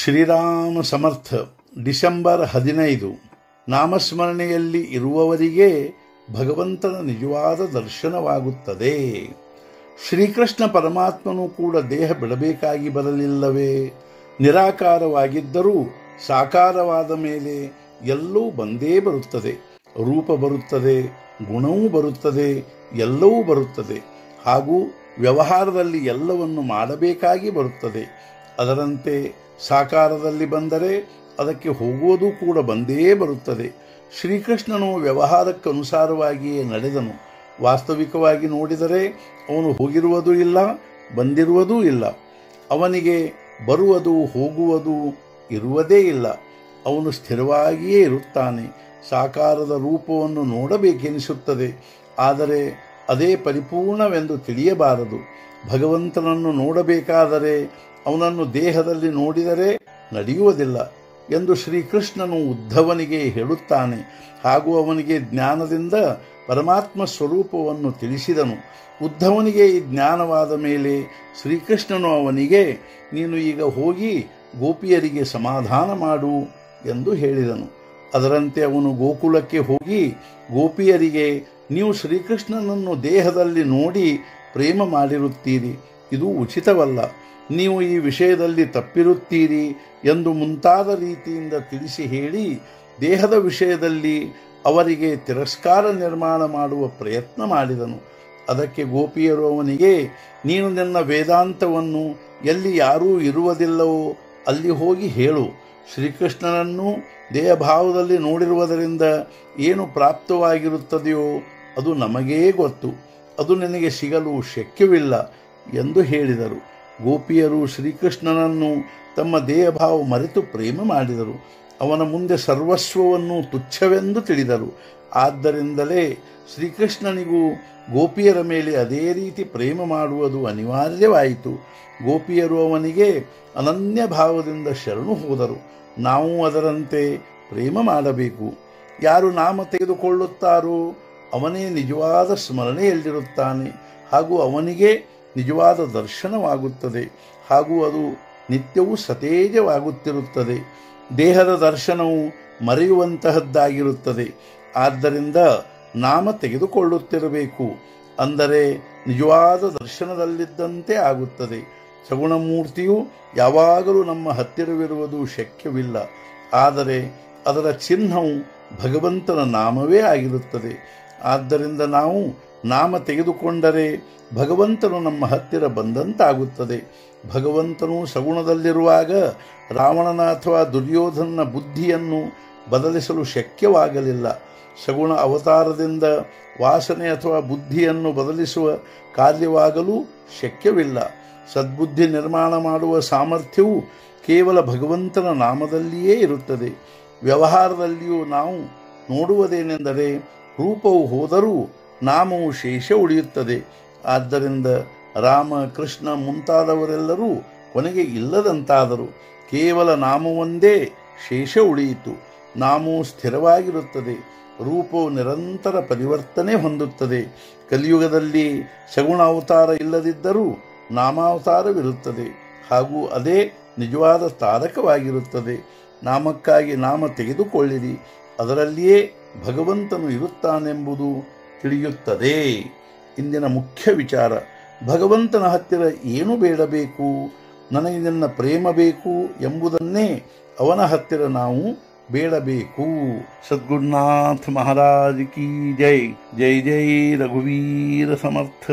ಶ್ರೀರಾಮ ಸಮರ್ಥ December ಹದಿನೈದು ನಾಮಸ್ಮರಣೆಯಲ್ಲಿ ಇರುವವರಿಗೆ ಭಗವಂತನ ನಿಜವಾದ ದರ್ಶನವಾಗುತ್ತದೆ ಶ್ರೀಕೃಷ್ಣ ಪರಮಾತ್ಮನು ಕೂಡ ದೇಹ ಬಿಡಬೇಕಾಗಿ ಬರಲಿಲ್ಲವೇ ನಿರಾಕಾರವಾಗಿದ್ದರೂ ಸಾಕಾರವಾದ ಮೇಲೆ ಎಲ್ಲವೂ ಬಂದೇ ಬರುತ್ತದೆ ರೂಪ ಬರುತ್ತದೆ ಗುಣವೂ ಬರುತ್ತದೆ ಎಲ್ಲವೂ ಬರುತ್ತದೆ ಹಾಗೂ ವ್ಯವಹಾರದಲ್ಲಿ ಎಲ್ಲವನ್ನು ಮಾಡಬೇಕಾಗಿ ಬರುತ್ತದೆ ಅದರಂತೆ ಸಾಕಾರದಲ್ಲಿ ಬಂದರೆ ಅದಕ್ಕೆ ಹೋಗುವುದೂ ಕೂಡ ಬಂದೇ ಬರುತ್ತದೆ ಶ್ರೀಕೃಷ್ಣನು ವ್ಯವಹಾರಕ್ಕನುಸಾರವಾಗಿಯೇ ನಡೆದನು ವಾಸ್ತವಿಕವಾಗಿ ನೋಡಿದರೆ ಅವನು ಹೋಗಿರುವುದೂ ಇಲ್ಲ ಬಂದಿರುವುದೂ ಇಲ್ಲ ಅವನಿಗೆ ಬರುವುದು ಹೋಗುವುದು ಇರುವುದೇ ಇಲ್ಲ ಅವನು ಸ್ಥಿರವಾಗಿಯೇ ಇರುತ್ತಾನೆ ಸಾಕಾರದ ರೂಪವನ್ನು ನೋಡಬೇಕೆನಿಸುತ್ತದೆ ಆದರೆ ಅದೇ ಪರಿಪೂರ್ಣವೆಂದು ತಿಳಿಯಬಾರದು ಭಗವಂತನನ್ನು ನೋಡಬೇಕಾದರೆ ಅವನನ್ನು ದೇಹದಲ್ಲಿ ನೋಡಿದರೆ ನಡೆಯುವುದಿಲ್ಲ ಎಂದು ಶ್ರೀಕೃಷ್ಣನು ಉದ್ಧವನಿಗೆ ಹೇಳುತ್ತಾನೆ ಹಾಗೂ ಅವನಿಗೆ ಜ್ಞಾನದಿಂದ ಪರಮಾತ್ಮ ಸ್ವರೂಪವನ್ನು ತಿಳಿಸಿದನು ಉದ್ಧವನಿಗೆ ಈ ಜ್ಞಾನವಾದ ಮೇಲೆ ಶ್ರೀಕೃಷ್ಣನು ಅವನಿಗೆ ನೀನು ಈಗ ಹೋಗಿ ಗೋಪಿಯರಿಗೆ ಸಮಾಧಾನ ಮಾಡು ಎಂದು ಹೇಳಿದನು ಅದರಂತೆ ಅವನು ಗೋಕುಲಕ್ಕೆ ಹೋಗಿ ಗೋಪಿಯರಿಗೆ ನೀವು ಶ್ರೀಕೃಷ್ಣನನ್ನು ದೇಹದಲ್ಲಿ ನೋಡಿ ಪ್ರೇಮ ಮಾಡಿರುತ್ತೀರಿ ಇದು ಉಚಿತವಲ್ಲ ನೀವು ಈ ವಿಷಯದಲ್ಲಿ ತಪ್ಪಿರುತ್ತೀರಿ ಎಂದು ಮುಂತಾದ ರೀತಿಯಿಂದ ತಿಳಿಸಿ ಹೇಳಿ ದೇಹದ ವಿಷಯದಲ್ಲಿ ಅವರಿಗೆ ತಿರಸ್ಕಾರ ನಿರ್ಮಾಣ ಮಾಡುವ ಪ್ರಯತ್ನ ಮಾಡಿದನು ಅದಕ್ಕೆ ಗೋಪಿಯರು ಅವನಿಗೆ ನೀನು ನಿನ್ನ ವೇದಾಂತವನ್ನು ಎಲ್ಲಿ ಯಾರೂ ಇರುವುದಿಲ್ಲವೋ ಅಲ್ಲಿ ಹೋಗಿ ಹೇಳು ಶ್ರೀಕೃಷ್ಣನನ್ನು ದೇಹಭಾವದಲ್ಲಿ ನೋಡಿರುವುದರಿಂದ ಏನು ಪ್ರಾಪ್ತವಾಗಿರುತ್ತದೆಯೋ ಅದು ನಮಗೇ ಗೊತ್ತು ಅದು ನಿನಗೆ ಸಿಗಲು ಶಕ್ಯವಿಲ್ಲ ಎಂದು ಹೇಳಿದರು ಗೋಪಿಯರು ಶ್ರೀಕೃಷ್ಣನನ್ನು ತಮ್ಮ ದೇಹಭಾವ ಮರೆತು ಪ್ರೇಮ ಮಾಡಿದರು ಅವನ ಮುಂದೆ ಸರ್ವಸ್ವವನ್ನು ತುಚ್ಛವೆಂದು ತಿಳಿದರು ಆದ್ದರಿಂದಲೇ ಶ್ರೀಕೃಷ್ಣನಿಗೂ ಗೋಪಿಯರ ಮೇಲೆ ಅದೇ ರೀತಿ ಪ್ರೇಮ ಮಾಡುವುದು ಅನಿವಾರ್ಯವಾಯಿತು ಗೋಪಿಯರು ಅವನಿಗೆ ಅನನ್ಯ ಭಾವದಿಂದ ಶರಣು ಹೋದರು ನಾವು ಅದರಂತೆ ಪ್ರೇಮ ಮಾಡಬೇಕು ಯಾರು ನಾಮ ತೆಗೆದುಕೊಳ್ಳುತ್ತಾರೋ ಅವನೇ ನಿಜವಾದ ಸ್ಮರಣೆಯಲ್ಲಿರುತ್ತಾನೆ ಹಾಗೂ ಅವನಿಗೆ ನಿಜವಾದ ದರ್ಶನವಾಗುತ್ತದೆ ಹಾಗೂ ಅದು ನಿತ್ಯವೂ ಸತೇಜವಾಗುತ್ತಿರುತ್ತದೆ ದೇಹದ ದರ್ಶನವು ಮರೆಯುವಂತಹದ್ದಾಗಿರುತ್ತದೆ ಆದ್ದರಿಂದ ನಾಮ ತೆಗೆದುಕೊಳ್ಳುತ್ತಿರಬೇಕು ಅಂದರೆ ನಿಜವಾದ ದರ್ಶನದಲ್ಲಿದ್ದಂತೆ ಆಗುತ್ತದೆ ಸಗುಣಮೂರ್ತಿಯು ಯಾವಾಗಲೂ ನಮ್ಮ ಹತ್ತಿರವಿರುವುದು ಶಕ್ಯವಿಲ್ಲ ಆದರೆ ಅದರ ಚಿಹ್ನವು ಭಗವಂತನ ನಾಮವೇ ಆಗಿರುತ್ತದೆ ಆದ್ದರಿಂದ ನಾವು ನಾಮ ತೆಗೆದುಕೊಂಡರೆ ಭಗವಂತನು ನಮ್ಮ ಹತ್ತಿರ ಬಂದಂತಾಗುತ್ತದೆ ಭಗವಂತನು ಸಗುಣದಲ್ಲಿರುವಾಗ ರಾವಣನ ಅಥವಾ ದುರ್ಯೋಧನನ ಬುದ್ಧಿಯನ್ನು ಬದಲಿಸಲು ಶಕ್ಯವಾಗಲಿಲ್ಲ ಸಗುಣ ಅವತಾರದಿಂದ ವಾಸನೆ ಅಥವಾ ಬುದ್ಧಿಯನ್ನು ಬದಲಿಸುವ ಕಾರ್ಯವಾಗಲು ಶಕ್ಯವಿಲ್ಲ ಸದ್ಬುದ್ಧಿ ನಿರ್ಮಾಣ ಮಾಡುವ ಸಾಮರ್ಥ್ಯವು ಕೇವಲ ಭಗವಂತನ ನಾಮದಲ್ಲಿಯೇ ಇರುತ್ತದೆ ವ್ಯವಹಾರದಲ್ಲಿಯೂ ನಾವು ನೋಡುವುದೇನೆಂದರೆ ರೂಪವು ಹೋದರೂ ನಾಮವು ಶೇಷ ಉಳಿಯುತ್ತದೆ ಆದ್ದರಿಂದ ರಾಮ ಕೃಷ್ಣ ಮುಂತಾದವರೆಲ್ಲರೂ ಕೊನೆಗೆ ಇಲ್ಲದಂತಾದರು ಕೇವಲ ನಾಮವೊಂದೇ ಶೇಷ ಉಳಿಯಿತು ನಾಮವು ಸ್ಥಿರವಾಗಿರುತ್ತದೆ ರೂಪವು ನಿರಂತರ ಪರಿವರ್ತನೆ ಹೊಂದುತ್ತದೆ ಕಲಿಯುಗದಲ್ಲಿ ಸಗುಣ ಅವತಾರ ಇಲ್ಲದಿದ್ದರೂ ನಾಮಾವತಾರವಿರುತ್ತದೆ ಹಾಗೂ ಅದೇ ನಿಜವಾದ ತಾರಕವಾಗಿರುತ್ತದೆ ನಾಮಕ್ಕಾಗಿ ನಾಮ ತೆಗೆದುಕೊಳ್ಳಿರಿ ಅದರಲ್ಲಿಯೇ ಭಗವಂತನು ಇರುತ್ತಾನೆಂಬುದು ತಿಳಿಯುತ್ತದೆ ಇಂದಿನ ಮುಖ್ಯ ವಿಚಾರ ಭಗವಂತನ ಹತ್ತಿರ ಏನು ಬೇಡಬೇಕು ನನಗೆ ನಿನ್ನ ಪ್ರೇಮ ಬೇಕು ಎಂಬುದನ್ನೇ ಅವನ ಹತ್ತಿರ ನಾವು ಬೇಡಬೇಕು ಸದ್ಗುರುನಾಥ ಮಹಾರಾಜ್ ಕಿ ಜೈ ಜೈ ಜೈ ರಘುವೀರ ಸಮರ್ಥ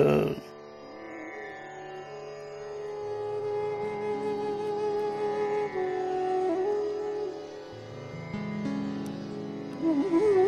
Mm-hmm.